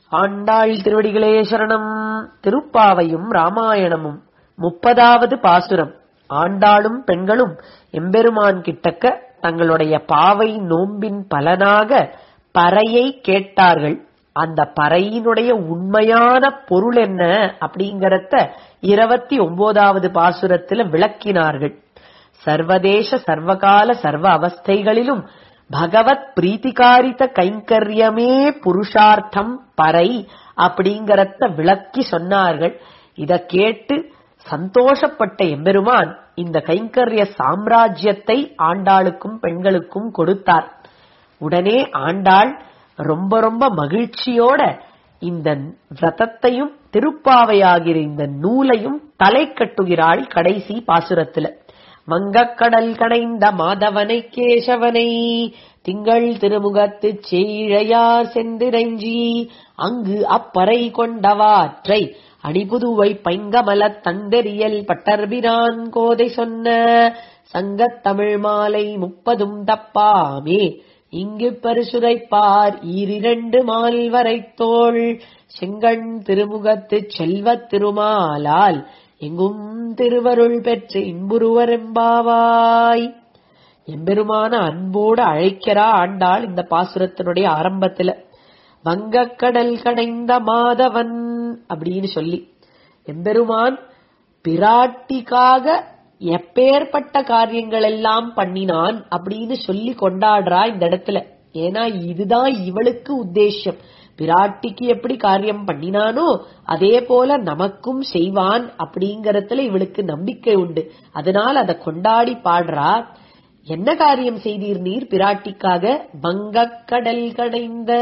ஆண்டாள் திருவடிகளே சரணம் திருப்பாவையும் ராமாயணமும் முப்பதாவது பாசுரம் ஆண்டாளும் பெண்களும் எம்பெருமான் கிட்டக்க தங்களுடைய பாவை நோம்பின் பலனாக பறையை கேட்டார்கள் அந்த பறையினுடைய உண்மையான பொருள் என்ன அப்படிங்கறத இருபத்தி ஒன்பதாவது பாசுரத்துல விளக்கினார்கள் சர்வதேச சர்வகால சர்வ அவஸ்தைகளிலும் பகவத் பிரீத்திகாரித கைங்கரியமே புருஷார்த்தம் பறை அப்படிங்கறத விளக்கி சொன்னார்கள் இத கேட்டு சந்தோஷப்பட்ட எம்பெருமான் இந்த கைங்கரிய சாம்ராஜ்யத்தை ஆண்டாளுக்கும் பெண்களுக்கும் கொடுத்தார் உடனே ஆண்டாள் ரொம்ப ரொம்ப மகிழ்ச்சியோட இந்த விரதத்தையும் திருப்பாவையாகிற இந்த நூலையும் தலை கட்டுகிறாள் கடைசி பாசுரத்துல வங்கக்கடல் கடைந்த மாதவனை கேசவனை திங்கள் திருமுகத்துச் சீழையார் சென்றிரைஞ்சி அங்கு அப்பறை கொண்டவாற்றை அணிபுதுவை பைங்கமலத் தந்தெறியல் பட்டர்பிரான் கோதை சொன்ன சங்கத் தமிழ் மாலை முப்பதும் தப்பாமே இங்கு பரிசுரைப்பார் ஈரிரண்டு மால்வரை தோள் செங்கண் திருமுகத்துச் செல்வத் திருமாலால் எங்கும் திருவருள் பெற்று இன்புருவரெம்பாவாய் எம்பெருமான அன்போடு அழைக்கிறா ஆண்டாள் இந்த பாசுரத்தினுடைய ஆரம்பத்துல வங்கக்கடல் கடைந்த மாதவன் அப்படின்னு சொல்லி எம்பெருமான் பிராட்டிக்காக எப்பேற்பட்ட காரியங்கள் எல்லாம் பண்ணினான் அப்படின்னு சொல்லி கொண்டாடுறா இந்த இடத்துல ஏன்னா இதுதான் இவளுக்கு உத்தேசம் பிராட்டிக்கு எப்படி காரியம் பண்ணினானோ அதே போல நமக்கும் செய்வான் அப்படிங்கறதுல இவளுக்கு நம்பிக்கை உண்டு அதனால் அதை கொண்டாடி பாடுறா என்ன காரியம் செய்தீர் நீர் பிராட்டிக்காக வங்கக்கடல் கடைந்த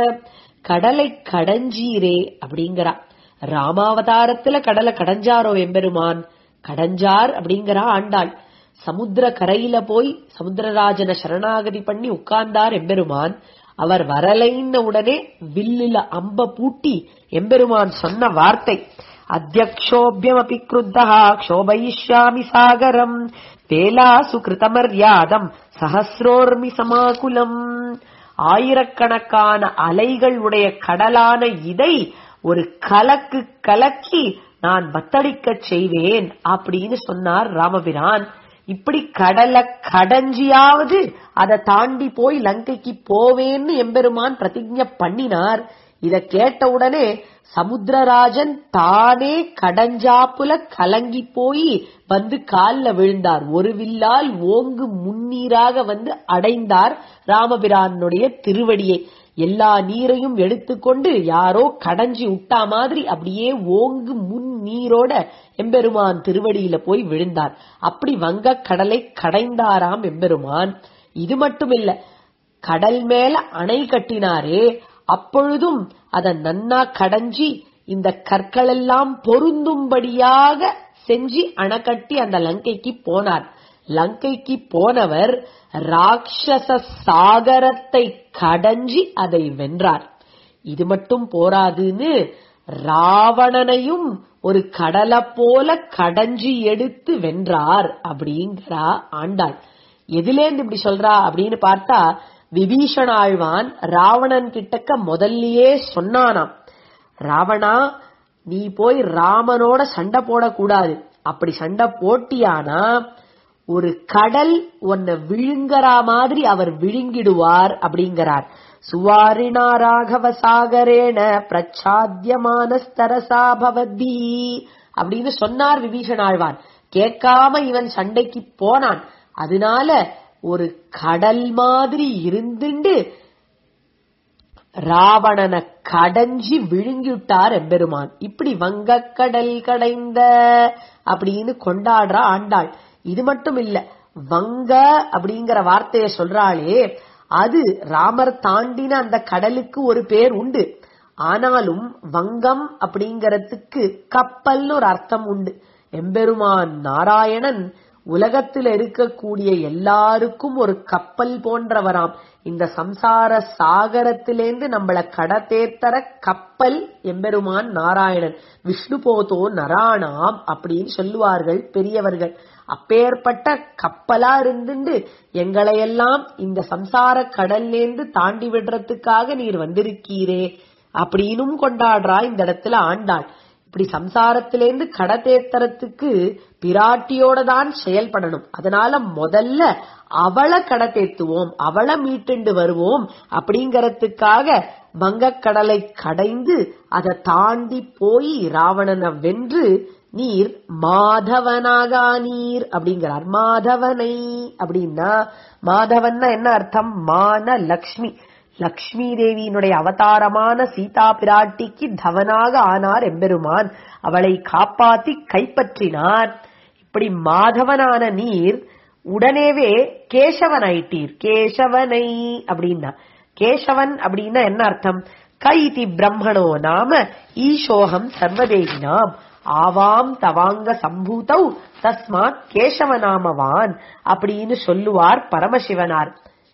கடலை கடஞ்சீரே அப்படிங்கிறா ராமாவதாரத்துல கடலை கடஞ்சாரோ எம்பெருமான் கடஞ்சார் அப்படிங்கிறா ஆண்டாள் சமுத்திர கரையில போய் சமுத்திரராஜன சரணாகதி பண்ணி உட்கார்ந்தார் எம்பெருமான் அவர் வரலைன்ன உடனே வில்லுல அம்ப பூட்டி எம்பெருமான் சொன்ன வார்த்தை அத்தியக்ஷோபியமபி கிருத்தா க்ஷோபயிஷ்யாமி சாகரம் வேலாசு கிருதமர்யாதம் சஹசிரோர்மி சமாகுலம் ஆயிரக்கணக்கான அலைகள் உடைய கடலான இதை ஒரு கலக்கு கலக்கி நான் பத்தடிக்கச் செய்வேன் அப்படின்னு சொன்னார் ராமபிரான் இப்படி கடலை கடஞ்சியாவது அதை தாண்டி போய் லங்கைக்கு போவேன்னு எம்பெருமான் பிரதிஜை பண்ணினார் இத கேட்ட உடனே சமுத்திரராஜன் தானே கடஞ்சாப்புல கலங்கி போய் வந்து கால்ல விழுந்தார் ஒரு வில்லால் ஓங்கு முன்னீராக வந்து அடைந்தார் ராமபிரானுடைய திருவடியை எல்லா நீரையும் எடுத்துக்கொண்டு யாரோ கடைஞ்சி விட்டா மாதிரி அப்படியே ஓங்கு முன் நீரோட எம்பெருமான் திருவடியில போய் விழுந்தார் அப்படி வங்க கடலை கடைந்தாராம் எம்பெருமான் இது மட்டும் இல்ல கடல் மேல அணை கட்டினாரே அப்பொழுதும் அத நன்னா கடைஞ்சி இந்த கற்கள் எல்லாம் பொருந்தும்படியாக செஞ்சு அணை அந்த லங்கைக்கு போனார் லங்கைக்கு போனவர் ராட்சச சாகரத்தை கடைஞ்சி அதை வென்றார் இது மட்டும் போராதுன்னு ராவணனையும் ஒரு கடலை போல கடைஞ்சி எடுத்து வென்றார் அப்படிங்கிறா ஆண்டாள் எதுலேருந்து இப்படி சொல்றா அப்படின்னு பார்த்தா விபீஷண ஆழ்வான் ராவணன் கிட்டக்க முதல்லயே சொன்னானாம் ராவணா நீ போய் ராமனோட சண்டை போடக்கூடாது அப்படி சண்டை போட்டியானா ஒரு கடல் உன்னை விழுங்கறா மாதிரி அவர் விழுங்கிடுவார் அப்படிங்கிறார் சுவாரிணா ராகவ சாகரேன பிரச்சாத்தியமானஸ்தரசா பவதி அப்படின்னு சொன்னார் விபீஷணாழ்வான் கேட்காம இவன் சண்டைக்கு போனான் அதனால ஒரு கடல் மாதிரி இருந்துண்டு ராவணனை கடைஞ்சி விழுங்கிவிட்டார் எம்பெருமான் இப்படி வங்கக்கடல் கடைந்த அப்படின்னு கொண்டாடுறா ஆண்டாள் இது மட்டும் இல்ல வங்க அப்படிங்கிற வார்த்தைய சொல்றாளே அது ராமர் தாண்டின அந்த கடலுக்கு ஒரு பேர் உண்டு ஆனாலும் வங்கம் அப்படிங்கறதுக்கு கப்பல்னு ஒரு அர்த்தம் உண்டு எம்பெருமான் நாராயணன் உலகத்தில் இருக்கக்கூடிய எல்லாருக்கும் ஒரு கப்பல் போன்றவராம் இந்த சம்சார சாகரத்திலேந்து நம்மள கடத்தேத்தர கப்பல் எம்பெருமான் நாராயணன் விஷ்ணு போதோ நராணாம் அப்படின்னு சொல்லுவார்கள் பெரியவர்கள் அப்பேற்பட்ட கப்பலா இருந்துண்டு எங்களையெல்லாம் இந்த சம்சார கடல்லேந்து தாண்டி விடுறதுக்காக நீர் வந்திருக்கீரே அப்படின்னும் கொண்டாடுறா இந்த இடத்துல ஆண்டாள் இப்படி சம்சாரத்திலேருந்து கடத்தேத்தறத்துக்கு பிராட்டியோட தான் செயல்படணும் அதனால முதல்ல அவளை கடத்தேத்துவோம் அவளை மீட்டுண்டு வருவோம் அப்படிங்கறதுக்காக வங்கக்கடலை கடைந்து அதை தாண்டி போய் ராவணனை வென்று நீர் மாதவனாக நீர் அப்படிங்கிறார் மாதவனை அப்படின்னா மாதவன்னா என்ன அர்த்தம் மான லக்ஷ்மி லக்ஷ்மி தேவியினுடைய அவதாரமான சீதா பிராட்டிக்கு தவனாக ஆனார் எம்பெருமான் அவளை காப்பாத்தி கைப்பற்றினார் இப்படி மாதவனான நீர் உடனேவே கேசவன் ஆயிட்டீர் கேசவனை அப்படின்னா கேசவன் அப்படின்னா என்ன அர்த்தம் கைதி பிரம்மணோ நாம ஈசோகம் சர்வதேகினாம் ஆவாம் தவாங்க சம்பூதௌ தஸ்மாத் கேசவநாமவான் அப்படின்னு சொல்லுவார் பரமசிவனார்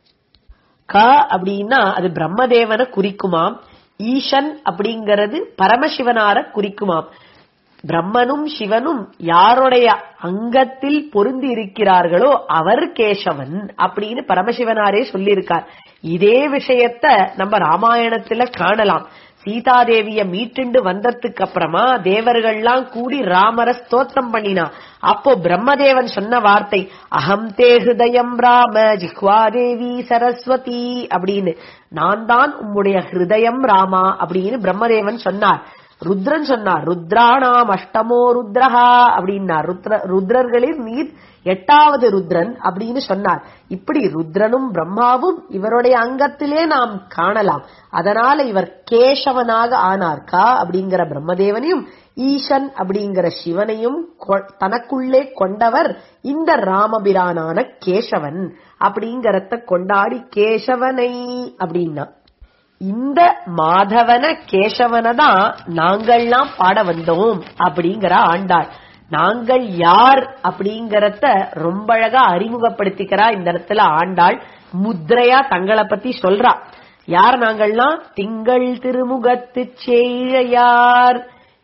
க அப்படின்னா அது பிரம்மதேவனை குறிக்குமாம் ஈசன் அப்படிங்கிறது பரமசிவனார குறிக்குமாம் பிரம்மனும் சிவனும் யாருடைய அங்கத்தில் பொருந்தி இருக்கிறார்களோ அவர் கேசவன் அப்படின்னு பரமசிவனாரே சொல்லியிருக்கார் இதே விஷயத்த நம்ம ராமாயணத்துல காணலாம் சீதாதேவிய மீட்டுண்டு வந்ததுக்கு அப்புறமா தேவர்கள்லாம் கூடி ராமர ஸ்தோத்திரம் பண்ணினா அப்போ பிரம்மதேவன் சொன்ன வார்த்தை அகம் தே ஹிருதயம் ராம ஜிஹ்வாதேவி சரஸ்வதி அப்படின்னு நான் தான் உம்முடைய ஹிருதயம் ராமா அப்படின்னு பிரம்மதேவன் சொன்னார் ருத்ரன் சொன்னார் ருத்ராணாம் அஷ்டமோ ருத்ரஹா அப்படின்னார் ருத்ர ருத்ரர்களில் நீர் எட்டாவது ருத்ரன் அப்படின்னு சொன்னார் இப்படி ருத்ரனும் பிரம்மாவும் இவருடைய அங்கத்திலே நாம் காணலாம் அதனால இவர் கேசவனாக ஆனார் கா அப்படிங்கிற பிரம்மதேவனையும் ஈசன் அப்படிங்கிற சிவனையும் கொ- தனக்குள்ளே கொண்டவர் இந்த ராமபிரானான கேசவன் அப்படிங்கறத கொண்டாடி கேசவனை அப்படின்னா இந்த மாதவன கேசவனை தான் நாங்கள்லாம் பாட வந்தோம் அப்படிங்கிற ஆண்டாள் நாங்கள் யார் அப்படிங்கறத ரொம்ப அழகா அறிமுகப்படுத்திக்கிறா இந்த இடத்துல ஆண்டாள் முத்ரையா தங்களை பத்தி சொல்றா யார் நாங்கள்லாம் திங்கள் திருமுகத்து சேழையார்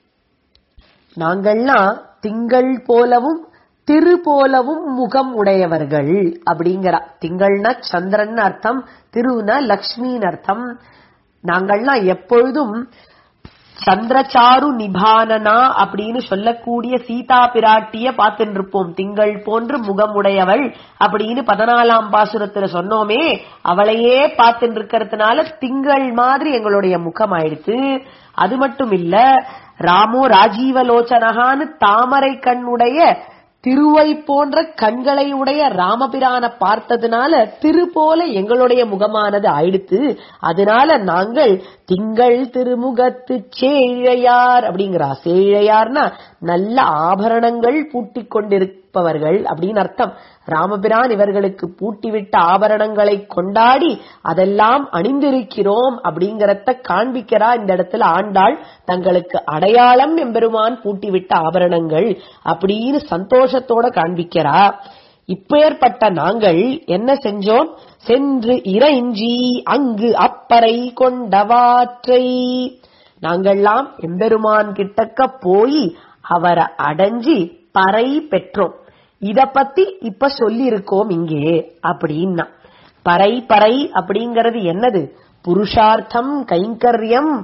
நாங்கள்லாம் திங்கள் போலவும் திரு போலவும் முகம் உடையவர்கள் அப்படிங்கிறா திங்கள்னா சந்திரன் அர்த்தம் திருனா லக்ஷ்மின்னு அர்த்தம் நாங்கள்லாம் எப்பொழுதும் சந்திரச்சாரு நிபானனா அப்படின்னு சொல்லக்கூடிய சீதா பிராட்டிய பார்த்துட்டு இருப்போம் திங்கள் போன்று முகமுடையவள் அப்படின்னு பதினாலாம் பாசுரத்துல சொன்னோமே அவளையே பார்த்துட்டு இருக்கிறதுனால திங்கள் மாதிரி எங்களுடைய முகம் ஆயிடுச்சு அது மட்டும் இல்ல ராமோ ராஜீவலோச்சனகான்னு தாமரை கண்ணுடைய திருவை போன்ற கண்களை உடைய ராமபிரான பார்த்ததுனால திரு போல எங்களுடைய முகமானது ஆயிடுத்து அதனால நாங்கள் திங்கள் திருமுகத்து சேழையார் அப்படிங்கிறா சேழையார்னா நல்ல ஆபரணங்கள் பூட்டிக் கொண்டிருப்பவர்கள் அப்படின்னு அர்த்தம் ராமபிரான் இவர்களுக்கு பூட்டிவிட்ட ஆபரணங்களை கொண்டாடி அதெல்லாம் அணிந்திருக்கிறோம் அப்படிங்கறத காண்பிக்கிறா இந்த இடத்துல ஆண்டாள் தங்களுக்கு அடையாளம் எம்பெருமான் பூட்டிவிட்ட ஆபரணங்கள் அப்படின்னு சந்தோஷத்தோட காண்பிக்கிறா இப்பேற்பட்ட நாங்கள் என்ன செஞ்சோம் சென்று இறைஞ்சி அங்கு அப்பறை கொண்டவாற்றை நாங்கள்லாம் எம்பெருமான் கிட்டக்க போய் அவரை அடைஞ்சி பறை பெற்றோம் இத பத்தி இப்ப சொல்லியிருக்கோம் இங்கே அப்படின்னா பறை பறை அப்படிங்கறது என்னது புருஷார்த்தம் கைங்கரியம்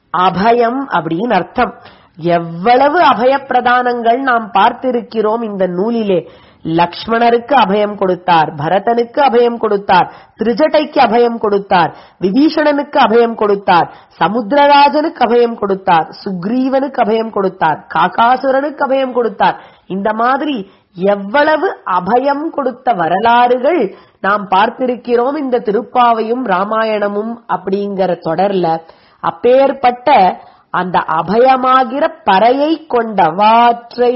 அபயம் அப்படின்னு அர்த்தம் எவ்வளவு அபயப்பிரதானங்கள் நாம் பார்த்திருக்கிறோம் இந்த நூலிலே லக்ஷ்மணருக்கு அபயம் கொடுத்தார் பரதனுக்கு அபயம் கொடுத்தார் திருஜட்டைக்கு அபயம் கொடுத்தார் விபீஷணனுக்கு அபயம் கொடுத்தார் சமுத்திரராஜனுக்கு அபயம் கொடுத்தார் சுக்ரீவனுக்கு அபயம் கொடுத்தார் காகாசுரனுக்கு அபயம் கொடுத்தார் இந்த மாதிரி எவ்வளவு அபயம் கொடுத்த வரலாறுகள் நாம் பார்த்திருக்கிறோம் இந்த திருப்பாவையும் ராமாயணமும் அப்படிங்கிற தொடர்ல அப்பேற்பட்ட அந்த அபயமாகிற பறையை கொண்ட வாற்றை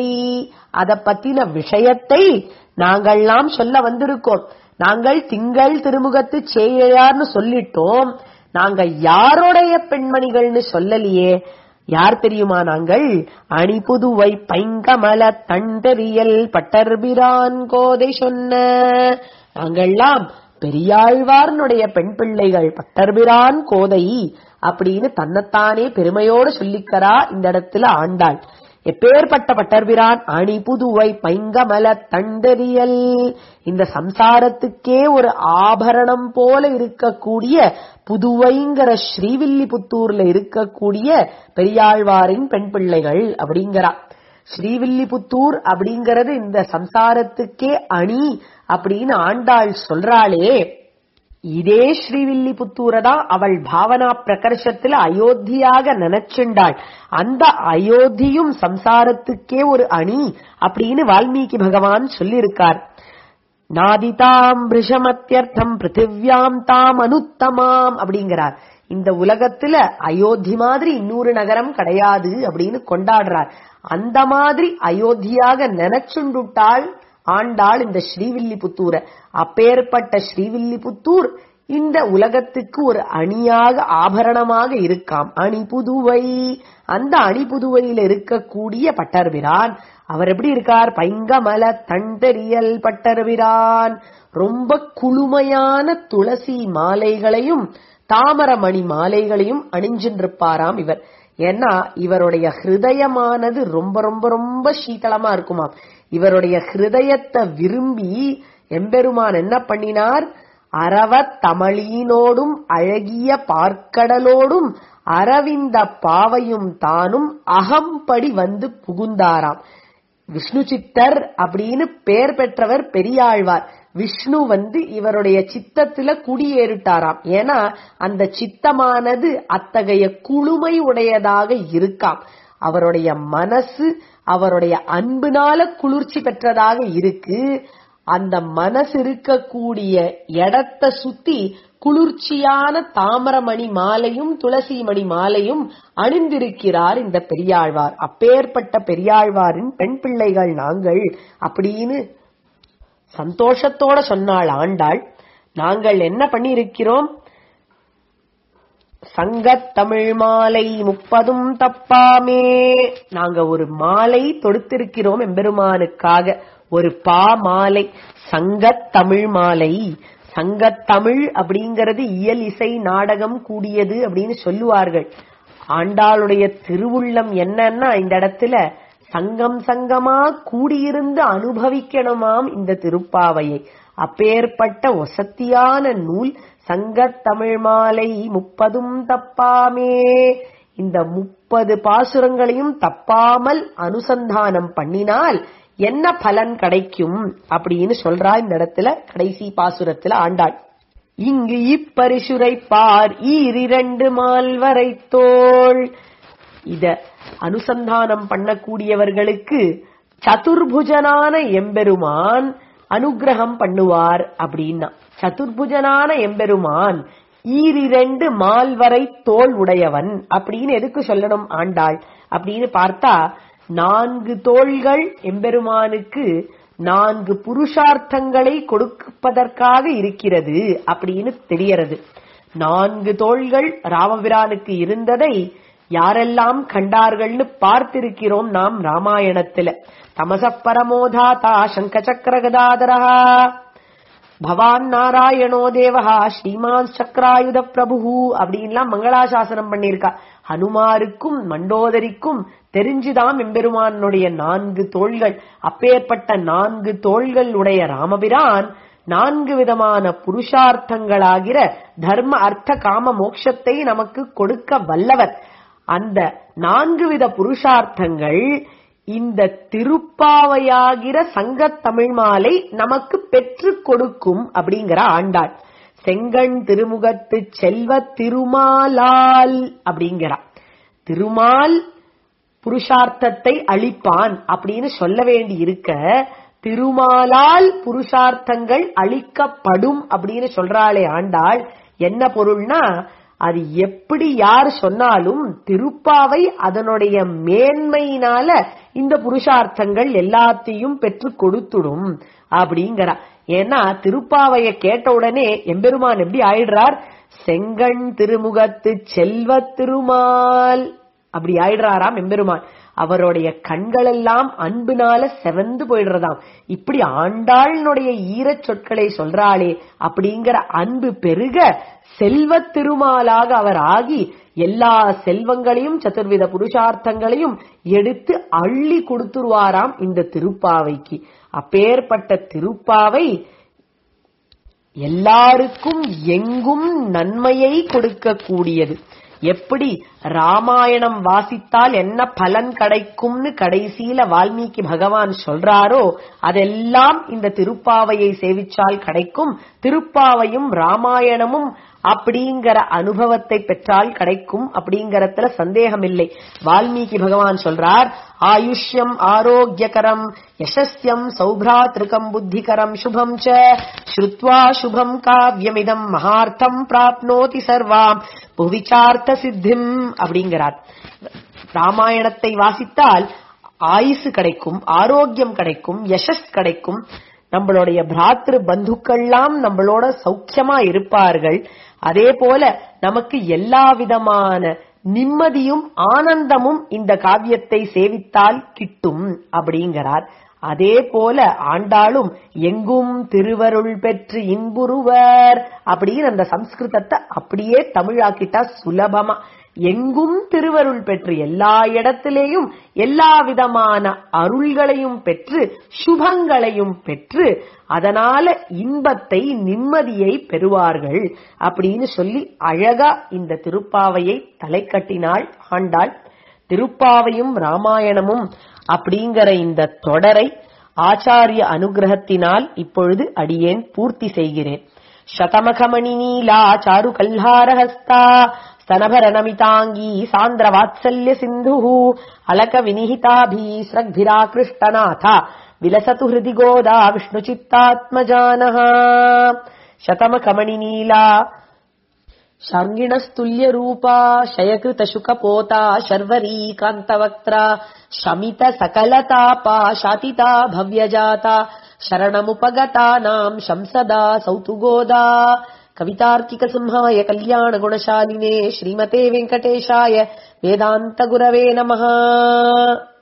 அத பத்தின விஷயத்தை நாங்கள்லாம் சொல்ல வந்திருக்கோம் நாங்கள் திங்கள் திருமுகத்து சேயார்னு சொல்லிட்டோம் நாங்க யாருடைய பெண்மணிகள்னு சொல்லலையே யார் தெரியுமா நாங்கள் அணிபுதுவை பைங்கமல தண்டரியல் பட்டர்பிரான் கோதை சொன்ன நாங்கள்லாம் பெரியாழ்வார்னுடைய பெண் பிள்ளைகள் பட்டர்பிரான் கோதை அப்படின்னு தன்னைத்தானே பெருமையோடு சொல்லிக்கிறா இந்த இடத்துல ஆண்டாள் எப்பேற்பட்ட பட்டர்பிரான் அணி புதுவை பைங்கமல தண்டறியல் இந்த சம்சாரத்துக்கே ஒரு ஆபரணம் போல இருக்கக்கூடிய புதுவைங்கிற ஸ்ரீவில்லிபுத்தூர்ல இருக்கக்கூடிய பெரியாழ்வாரின் பெண் பிள்ளைகள் அப்படிங்கிறா ஸ்ரீவில்லிபுத்தூர் அப்படிங்கறது இந்த சம்சாரத்துக்கே அணி அப்படின்னு ஆண்டாள் சொல்றாளே இதே ஸ்ரீவில்லிபுத்தூரை தான் அவள் பாவனா பிரகர்ஷத்துல அயோத்தியாக நினைச்சுண்டாள் அந்த அயோத்தியும் சம்சாரத்துக்கே ஒரு அணி அப்படின்னு வால்மீகி பகவான் சொல்லியிருக்கார் நாதிதாம் பிருஷமத்தியர்த்தம் பிருத்திவ்யாம் தாம் அனுத்தமாம் அப்படிங்கிறார் இந்த உலகத்துல அயோத்தி மாதிரி இன்னொரு நகரம் கிடையாது அப்படின்னு கொண்டாடுறார் அந்த மாதிரி அயோத்தியாக நினைச்சுண்டுட்டாள் ஆண்டாள் இந்த ஸ்ரீவில்லிபுத்தூரை அப்பேற்பட்ட ஸ்ரீவில்லிபுத்தூர் இந்த உலகத்துக்கு ஒரு அணியாக ஆபரணமாக இருக்காம் அணி புதுவை அந்த அணி புதுவையில் இருக்கக்கூடிய பட்டர்பிரான் அவர் எப்படி இருக்கார் பைங்கமல தண்டரியல் பட்டர்பிரான் ரொம்ப குளுமையான துளசி மாலைகளையும் தாமரமணி மாலைகளையும் அணிஞ்சின்றிருப்பாராம் இவர் ஏன்னா இவருடைய ஹிருதயமானது ரொம்ப ரொம்ப ரொம்ப சீதளமா இருக்குமாம் இவருடைய ஹிருதயத்தை விரும்பி எம்பெருமான் என்ன பண்ணினார் அரவ தமிழீனோடும் அழகிய பார்க்கடலோடும் அரவிந்த பாவையும் தானும் அகம்படி வந்து புகுந்தாராம் விஷ்ணு சித்தர் அப்படின்னு பெயர் பெற்றவர் பெரியாழ்வார் விஷ்ணு வந்து இவருடைய சித்தத்துல குடியேறிட்டாராம் ஏன்னா அந்த சித்தமானது அத்தகைய குளுமை உடையதாக இருக்காம் அவருடைய மனசு அவருடைய அன்புனால குளிர்ச்சி பெற்றதாக இருக்கு அந்த மனசு இருக்கக்கூடிய இடத்தை சுத்தி குளிர்ச்சியான தாமரமணி மாலையும் துளசி மணி மாலையும் அணிந்திருக்கிறார் இந்த பெரியாழ்வார் அப்பேற்பட்ட பெரியாழ்வாரின் பெண் பிள்ளைகள் நாங்கள் அப்படின்னு சந்தோஷத்தோட சொன்னாள் ஆண்டாள் நாங்கள் என்ன பண்ணியிருக்கிறோம் சங்கத் தமிழ் மாலை முப்பதும் தப்பாமே நாங்க ஒரு மாலை தொடுத்திருக்கிறோம் எம்பெருமானுக்காக ஒரு பா மாலை சங்கத் தமிழ் மாலை சங்கத்தமிழ் அப்படிங்கிறது இயல் இசை நாடகம் கூடியது அப்படின்னு சொல்லுவார்கள் ஆண்டாளுடைய திருவுள்ளம் என்னன்னா இந்த இடத்துல சங்கம் சங்கமா கூடியிருந்து அனுபவிக்கணுமாம் இந்த திருப்பாவையை அப்பேற்பட்ட ஒசத்தியான நூல் சங்கத் தமிழ் மாலை முப்பதும் தப்பாமே இந்த முப்பது பாசுரங்களையும் தப்பாமல் அனுசந்தானம் பண்ணினால் என்ன பலன் கிடைக்கும் அப்படின்னு சொல்றா இந்த இடத்துல கடைசி பாசுரத்துல ஆண்டாள் இங்கு இப்பரிசுரை பார் ஈரிரண்டு மால்வரை தோள் இத அனுசந்தானம் பண்ணக்கூடியவர்களுக்கு சதுர்புஜனான எம்பெருமான் அனுகிரகம் பண்ணுவார் அப்படின்னா சதுர்புஜனான எம்பெருமான் ஈரிரண்டு மால்வரை தோல் உடையவன் அப்படின்னு எதுக்கு சொல்லணும் ஆண்டாள் அப்படின்னு பார்த்தா நான்கு தோள்கள் எம்பெருமானுக்கு நான்கு புருஷார்த்தங்களை கொடுப்பதற்காக இருக்கிறது அப்படின்னு தெரியறது நான்கு தோள்கள் ராமபிரானுக்கு இருந்ததை யாரெல்லாம் கண்டார்கள்னு பார்த்திருக்கிறோம் நாம் ராமாயணத்துல தமச பரமோதாதா சங்க சக்கர கதாதரா பவான் நாராயணோ தேவஹா ஸ்ரீமான் சக்கராயுத பிரபு அப்படின்லாம் மங்களாசாசனம் பண்ணியிருக்கா ஹனுமாருக்கும் மண்டோதரிக்கும் தெரிஞ்சுதாம் எம்பெருமானுடைய நான்கு தோள்கள் அப்பேற்பட்ட நான்கு தோள்கள் உடைய ராமபிரான் நான்கு விதமான புருஷார்த்தங்களாகிற தர்ம அர்த்த காம மோட்சத்தை நமக்கு கொடுக்க வல்லவர் அந்த நான்கு வித புருஷார்த்தங்கள் இந்த திருப்பாவையாகிற சங்கத் தமிழ் மாலை நமக்கு பெற்றுக் கொடுக்கும் அப்படிங்கிற ஆண்டாள் செங்கண் திருமுகத்து செல்வ திருமாலால் அப்படிங்கிறா திருமால் புருஷார்த்தத்தை அளிப்பான் அப்படின்னு சொல்ல வேண்டி இருக்க திருமாலால் புருஷார்த்தங்கள் அளிக்கப்படும் அப்படின்னு சொல்றாளே ஆண்டாள் என்ன பொருள்னா அது எப்படி யார் சொன்னாலும் திருப்பாவை அதனுடைய மேன்மையினால இந்த புருஷார்த்தங்கள் எல்லாத்தையும் பெற்று கொடுத்துடும் அப்படிங்கிறா ஏன்னா திருப்பாவைய கேட்ட உடனே எம்பெருமான் எப்படி ஆயிடுறார் செங்கண் திருமுகத்து செல்வ திருமால் அப்படி ஆயிடுறாராம் எம்பெருமான் அவருடைய கண்களெல்லாம் அன்பினால செவந்து போயிடுறதாம் இப்படி ஆண்டாளினுடைய ஈரச் சொற்களை சொல்றாளே அப்படிங்கிற அன்பு பெருக செல்வத் திருமாலாக அவர் ஆகி எல்லா செல்வங்களையும் சதுர்வித புருஷார்த்தங்களையும் எடுத்து அள்ளி கொடுத்துருவாராம் இந்த திருப்பாவைக்கு அப்பேற்பட்ட திருப்பாவை எல்லாருக்கும் எங்கும் நன்மையை கொடுக்கக்கூடியது எப்படி ராமாயணம் வாசித்தால் என்ன பலன் கிடைக்கும்னு கடைசியில வால்மீகி பகவான் சொல்றாரோ அதெல்லாம் இந்த திருப்பாவையை சேவிச்சால் கிடைக்கும் திருப்பாவையும் ராமாயணமும் அப்படிங்கிற அனுபவத்தை பெற்றால் கிடைக்கும் அப்படிங்கறதுல சந்தேகம் இல்லை வால்மீகி பகவான் சொல்றார் ஆயுஷ்யம் ஆரோக்கியகரம் யசஸ்யம் சௌப்ராத்ருகம் புத்திகரம் சுபம் ச ஸ்ருத்வா சுபம் காவியமிதம் மகார்த்தம் பிராப்னோதி சர்வாம் புவிச்சார்த்த சித்திம் அப்படிங்கிறார் ராமாயணத்தை வாசித்தால் ஆயுசு கிடைக்கும் ஆரோக்கியம் கிடைக்கும் யசஸ் கிடைக்கும் நம்மளுடைய பிராத்திரு பந்துக்கள்லாம் நம்மளோட சௌக்கியமா இருப்பார்கள் அதே போல நமக்கு எல்லா விதமான நிம்மதியும் ஆனந்தமும் இந்த காவியத்தை சேவித்தால் கிட்டும் அப்படிங்கிறார் அதே போல ஆண்டாளும் எங்கும் திருவருள் பெற்று இன்புருவர் அப்படின்னு அந்த சம்ஸ்கிருதத்தை அப்படியே தமிழாக்கிட்டா சுலபமா எங்கும் திருவருள் பெற்று எல்லா இடத்திலேயும் எல்லா விதமான அருள்களையும் பெற்று சுபங்களையும் பெற்று அதனால இன்பத்தை நிம்மதியை பெறுவார்கள் அப்படின்னு சொல்லி அழகா இந்த திருப்பாவையை தலை கட்டினாள் ஆண்டாள் திருப்பாவையும் ராமாயணமும் அப்படிங்கிற இந்த தொடரை ஆச்சாரிய அனுகிரகத்தினால் இப்பொழுது அடியேன் பூர்த்தி செய்கிறேன் சதமகமணி நீலா சாரு கல்ஹாரஹஸ்தா स्तनभरनमिताङ्गी सान्द्रवात्सल्य सिन्धुः अलकविनिहिताभिस्रग्भिराकृष्टनाथ विलसतु हृदि गोदा विष्णुचित्तात्मजानः शतमकमणिनीला शार्ङ्गिणस्तुल्यरूपा शयकृतशुकपोता शर्वरी कान्तवक्त्रा शमितसकलतापा शातिता भव्यजाता शरणमुपगतानाम् शंसदा सौतु गोदा कवितार्किकसिंहाय कल्याणगुणशालिने श्रीमते वेङ्कटेशाय वेदान्तगुरवे नमः